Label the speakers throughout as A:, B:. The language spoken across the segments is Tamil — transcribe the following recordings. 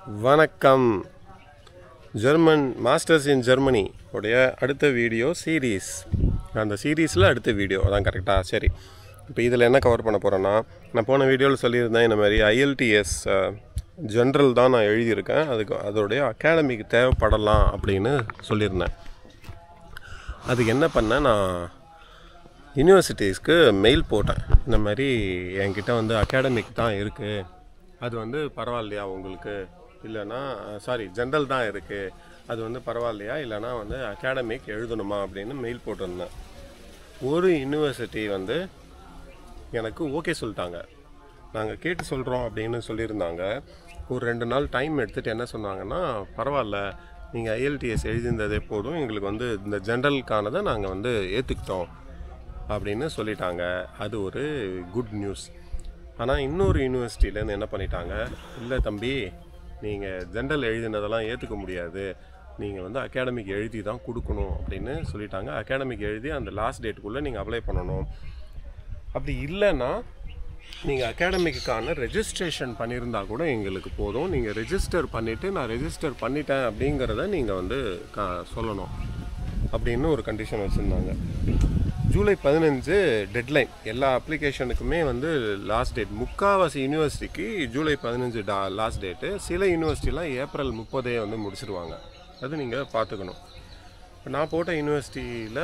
A: வணக்கம் ஜெர்மன் மாஸ்டர்ஸ் இன் ஜெர்மனி உடைய அடுத்த வீடியோ சீரீஸ் அந்த சீரீஸில் அடுத்த வீடியோ அதான் கரெக்டாக சரி இப்போ இதில் என்ன கவர் பண்ண போகிறேன்னா நான் போன வீடியோவில் சொல்லியிருந்தேன் இந்த மாதிரி ஐஎல்டிஎஸ் ஜென்ரல் தான் நான் எழுதியிருக்கேன் அதுக்கு அதோடைய அகாடமிக்கு தேவைப்படலாம் அப்படின்னு சொல்லியிருந்தேன் அதுக்கு என்ன பண்ணேன் நான் யூனிவர்சிட்டிஸ்க்கு மெயில் போட்டேன் இந்த மாதிரி என்கிட்ட வந்து அகாடமிக் தான் இருக்குது அது வந்து பரவாயில்லையா உங்களுக்கு இல்லைன்னா சாரி ஜென்ரல் தான் இருக்குது அது வந்து பரவாயில்லையா இல்லைன்னா வந்து அகாடமிக் எழுதணுமா அப்படின்னு மெயில் போட்டிருந்தேன் ஒரு யூனிவர்சிட்டி வந்து எனக்கு ஓகே சொல்லிட்டாங்க நாங்கள் கேட்டு சொல்கிறோம் அப்படின்னு சொல்லியிருந்தாங்க ஒரு ரெண்டு நாள் டைம் எடுத்துகிட்டு என்ன சொன்னாங்கன்னா பரவாயில்ல நீங்கள் ஐஎல்டிஎஸ் எழுதியிருந்ததே போதும் எங்களுக்கு வந்து இந்த ஜென்ரலுக்கானதை நாங்கள் வந்து ஏற்றுக்கிட்டோம் அப்படின்னு சொல்லிட்டாங்க அது ஒரு குட் நியூஸ் ஆனால் இன்னொரு யூனிவர்சிட்டியிலேருந்து என்ன பண்ணிட்டாங்க இல்லை தம்பி நீங்கள் ஜென்ரல் எழுதினதெல்லாம் ஏற்றுக்க முடியாது நீங்கள் வந்து அகாடமிக் எழுதி தான் கொடுக்கணும் அப்படின்னு சொல்லிட்டாங்க அகாடமிக் எழுதி அந்த லாஸ்ட் டேட்டுக்குள்ளே நீங்கள் அப்ளை பண்ணணும் அப்படி இல்லைன்னா நீங்கள் அகாடமிக்கான ரெஜிஸ்ட்ரேஷன் பண்ணியிருந்தா கூட எங்களுக்கு போதும் நீங்கள் ரெஜிஸ்டர் பண்ணிவிட்டு நான் ரெஜிஸ்டர் பண்ணிட்டேன் அப்படிங்கிறத நீங்கள் வந்து கா சொல்லணும் அப்படின்னு ஒரு கண்டிஷன் வச்சுருந்தாங்க ஜூலை பதினஞ்சு டெட்லைன் எல்லா அப்ளிகேஷனுக்குமே வந்து லாஸ்ட் டேட் முக்காவாசி யூனிவர்சிட்டிக்கு ஜூலை பதினஞ்சு டா லாஸ்ட் டேட்டு சில யூனிவர்சிட்டிலாம் ஏப்ரல் முப்பதே வந்து முடிச்சிருவாங்க அது நீங்கள் பார்த்துக்கணும் இப்போ நான் போட்ட யூனிவர்சிட்டியில்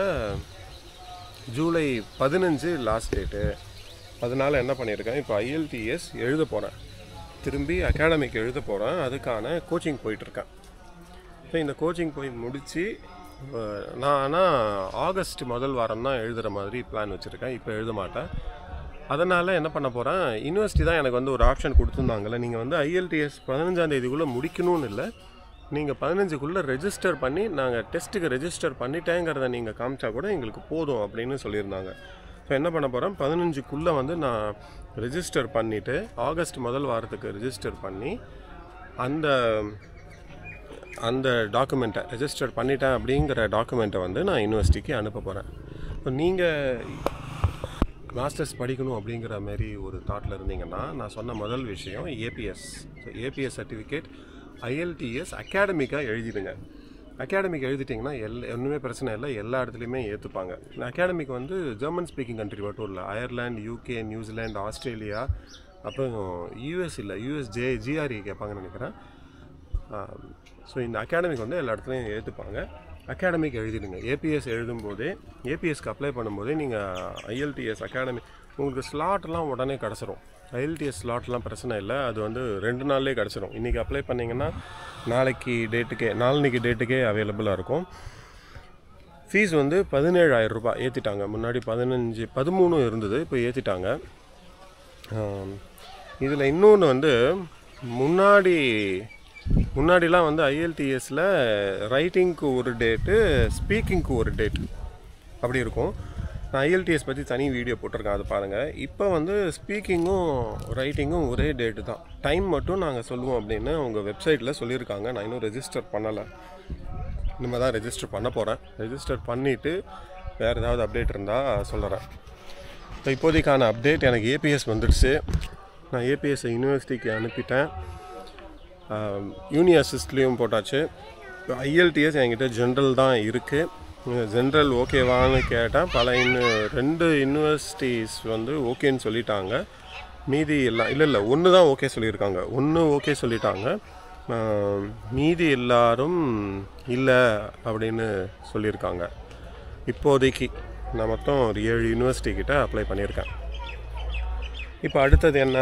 A: ஜூலை பதினஞ்சு லாஸ்ட் டேட்டு அதனால் என்ன பண்ணியிருக்கேன் இப்போ ஐஎல்டிஎஸ் எழுத போகிறேன் திரும்பி அகாடமிக் எழுத போகிறேன் அதுக்கான கோச்சிங் போயிட்டுருக்கேன் இப்போ இந்த கோச்சிங் போய் முடித்து நான் ஆனால் ஆகஸ்ட் முதல் வாரம் தான் எழுதுகிற மாதிரி பிளான் வச்சுருக்கேன் இப்போ எழுத மாட்டேன் அதனால் என்ன பண்ண போகிறேன் யூனிவர்சிட்டி தான் எனக்கு வந்து ஒரு ஆப்ஷன் கொடுத்துருந்தாங்கல்ல நீங்கள் வந்து ஐஎல்டிஎஸ் பதினஞ்சாம் தேதிக்குள்ளே முடிக்கணும்னு இல்லை நீங்கள் பதினஞ்சுக்குள்ளே ரெஜிஸ்டர் பண்ணி நாங்கள் டெஸ்ட்டுக்கு ரெஜிஸ்டர் பண்ணிட்டேங்கிறத நீங்கள் காமிச்சா கூட எங்களுக்கு போதும் அப்படின்னு சொல்லியிருந்தாங்க ஸோ என்ன பண்ண போகிறேன் பதினஞ்சுக்குள்ளே வந்து நான் ரெஜிஸ்டர் பண்ணிவிட்டு ஆகஸ்ட் முதல் வாரத்துக்கு ரெஜிஸ்டர் பண்ணி அந்த அந்த டாக்குமெண்ட்டை ரெஜிஸ்டர் பண்ணிட்டேன் அப்படிங்கிற டாக்குமெண்ட்டை வந்து நான் யூனிவர்சிட்டிக்கு அனுப்ப போகிறேன் இப்போ நீங்கள் மாஸ்டர்ஸ் படிக்கணும் அப்படிங்கிற மாதிரி ஒரு தாட்டில் இருந்தீங்கன்னா நான் சொன்ன முதல் விஷயம் APS so APS certificate IELTS அகாடமிக்காக எழுதிடுங்க அகாடமிக் எழுதிட்டிங்கன்னா எல் ஒன்றுமே பிரச்சனை இல்லை எல்லா இடத்துலையுமே ஏற்றுப்பாங்க அகாடமிக் வந்து ஜெர்மன் ஸ்பீக்கிங் கண்ட்ரி மட்டும் இல்லை அயர்லாந்து யூகே நியூசிலாந்து ஆஸ்திரேலியா அப்புறம் யூஎஸ் இல்லை யூஎஸ் ஜே ஜிஆர்இ கேட்பாங்கன்னு நினைக்கிறேன் ஸோ இந்த அகாடமிக் வந்து எல்லா இடத்துலையும் ஏற்றுப்பாங்க அகாடமிக் எழுதிடுங்க ஏபிஎஸ் எழுதும்போதே ஏபிஎஸ்க்கு அப்ளை பண்ணும்போதே நீங்கள் ஐஎல்டிஎஸ் அகாடமி உங்களுக்கு ஸ்லாட்லாம் உடனே கிடச்சிரும் ஐஎல்டிஎஸ் ஸ்லாட்லாம் பிரச்சனை இல்லை அது வந்து ரெண்டு நாள்லேயே கிடச்சிரும் இன்றைக்கி அப்ளை பண்ணிங்கன்னா நாளைக்கு டேட்டுக்கே நாளைக்கு டேட்டுக்கே அவைலபிளாக இருக்கும் ஃபீஸ் வந்து பதினேழாயிரம் ரூபாய் ஏற்றிட்டாங்க முன்னாடி பதினஞ்சு பதிமூணு இருந்தது இப்போ ஏற்றிட்டாங்க இதில் இன்னொன்று வந்து முன்னாடி முன்னாடிலாம் வந்து ஐஎல்டிஎஸில் ரைட்டிங்க்கு ஒரு டேட்டு ஸ்பீக்கிங்க்கு ஒரு டேட் அப்படி இருக்கும் நான் ஐஎல்டிஎஸ் பற்றி தனி வீடியோ போட்டிருக்கேன் அது பாருங்கள் இப்போ வந்து ஸ்பீக்கிங்கும் ரைட்டிங்கும் ஒரே டேட்டு தான் டைம் மட்டும் நாங்கள் சொல்லுவோம் அப்படின்னு உங்கள் வெப்சைட்டில் சொல்லியிருக்காங்க நான் இன்னும் ரெஜிஸ்டர் பண்ணலை இனிமேல் தான் ரெஜிஸ்டர் பண்ண போகிறேன் ரெஜிஸ்டர் பண்ணிவிட்டு வேறு ஏதாவது அப்டேட் இருந்தால் சொல்கிறேன் இப்போ இப்போதைக்கான அப்டேட் எனக்கு ஏபிஎஸ் வந்துடுச்சு நான் ஏபிஎஸ்ஸை யூனிவர்சிட்டிக்கு அனுப்பிட்டேன் யூனி அசிஸ்ட்லேயும் போட்டாச்சு இப்போ ஐஎல்டிஎஸ் என்கிட்ட ஜென்ரல் தான் இருக்குது ஜென்ரல் ஓகேவான்னு கேட்டேன் பல இன்னும் ரெண்டு யூனிவர்சிட்டிஸ் வந்து ஓகேன்னு சொல்லிட்டாங்க மீதி எல்லாம் இல்லை இல்லை ஒன்று தான் ஓகே சொல்லியிருக்காங்க ஒன்று ஓகே சொல்லிட்டாங்க மீதி எல்லாரும் இல்லை அப்படின்னு சொல்லியிருக்காங்க இப்போதைக்கு நான் மொத்தம் ஒரு ஏழு யூனிவர்சிட்டி கிட்ட அப்ளை பண்ணியிருக்கேன் இப்போ அடுத்தது என்ன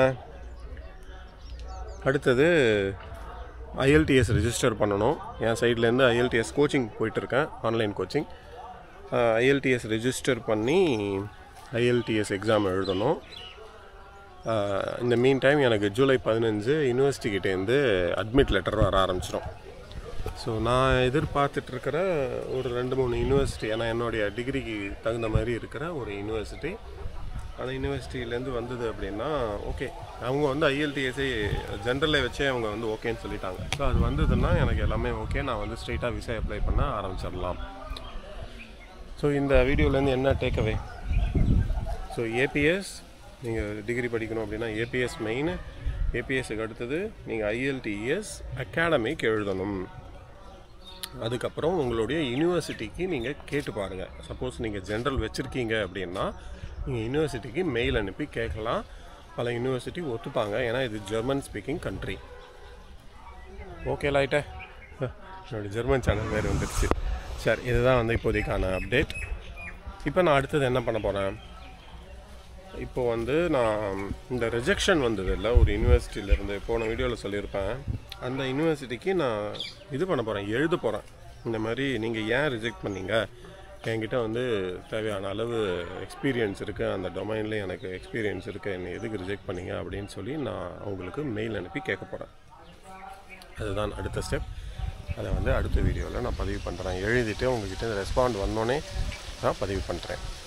A: அடுத்தது ஐஎல்டிஎஸ் ரெஜிஸ்டர் பண்ணணும் என் சைட்லேருந்து ஐஎல்டிஎஸ் கோச்சிங் போயிட்டுருக்கேன் ஆன்லைன் கோச்சிங் ஐஎல்டிஎஸ் ரெஜிஸ்டர் பண்ணி ஐஎல்டிஎஸ் எக்ஸாம் எழுதணும் இந்த மீன் டைம் எனக்கு ஜூலை பதினஞ்சு யூனிவர்சிட்டிக்கிட்டேருந்து அட்மிட் லெட்டர் வர ஆரம்பிச்சிடும் ஸோ நான் எதிர்பார்த்துட்ருக்கிற ஒரு ரெண்டு மூணு யூனிவர்சிட்டி ஏன்னா என்னுடைய டிகிரிக்கு தகுந்த மாதிரி இருக்கிற ஒரு யூனிவர்சிட்டி அந்த யூனிவர்சிட்டியிலேருந்து வந்தது அப்படின்னா ஓகே அவங்க வந்து ஐஎல்டிஎஸ்ஐ ஜென்ரலை வச்சே அவங்க வந்து ஓகேன்னு சொல்லிட்டாங்க ஸோ அது வந்ததுன்னா எனக்கு எல்லாமே ஓகே நான் வந்து ஸ்ட்ரெயிட்டாக விசா அப்ளை பண்ண ஆரம்பிச்சிடலாம் ஸோ இந்த வீடியோலேருந்து என்ன டேக்அவே ஸோ ஏபிஎஸ் நீங்கள் டிகிரி படிக்கணும் அப்படின்னா ஏபிஎஸ் மெயின் ஏபிஎஸ்க்கு அடுத்தது நீங்கள் ஐஎல்டிஎஸ் அகாடமிக் எழுதணும் அதுக்கப்புறம் உங்களுடைய யூனிவர்சிட்டிக்கு நீங்கள் கேட்டு பாருங்கள் சப்போஸ் நீங்கள் ஜென்ரல் வச்சுருக்கீங்க அப்படின்னா நீங்கள் யூனிவர்சிட்டிக்கு மெயில் அனுப்பி கேட்கலாம் பல யூனிவர்சிட்டி ஒத்துப்பாங்க ஏன்னா இது ஜெர்மன் ஸ்பீக்கிங் கண்ட்ரி ஓகே லைட்டே என்னோடய ஜெர்மன் சேனல் வேறு வந்துடுச்சு சரி இதுதான் வந்து இப்போதைக்கான அப்டேட் இப்போ நான் அடுத்தது என்ன பண்ண போகிறேன் இப்போ வந்து நான் இந்த ரிஜெக்ஷன் வந்தது இல்லை ஒரு யூனிவர்சிட்டியிலேருந்து போன வீடியோவில் சொல்லியிருப்பேன் அந்த யூனிவர்சிட்டிக்கு நான் இது பண்ண போகிறேன் எழுத போகிறேன் இந்த மாதிரி நீங்கள் ஏன் ரிஜெக்ட் பண்ணீங்க என்கிட்ட வந்து தேவையான அளவு எக்ஸ்பீரியன்ஸ் இருக்குது அந்த டொமைனில் எனக்கு எக்ஸ்பீரியன்ஸ் இருக்குது என்னை எதுக்கு ரிஜெக்ட் பண்ணீங்க அப்படின்னு சொல்லி நான் அவங்களுக்கு மெயில் அனுப்பி கேட்க போகிறேன் அதுதான் அடுத்த ஸ்டெப் அதை வந்து அடுத்த வீடியோவில் நான் பதிவு பண்ணுறேன் எழுதிட்டு உங்ககிட்ட ரெஸ்பாண்ட் வந்தோடனே நான் பதிவு பண்ணுறேன்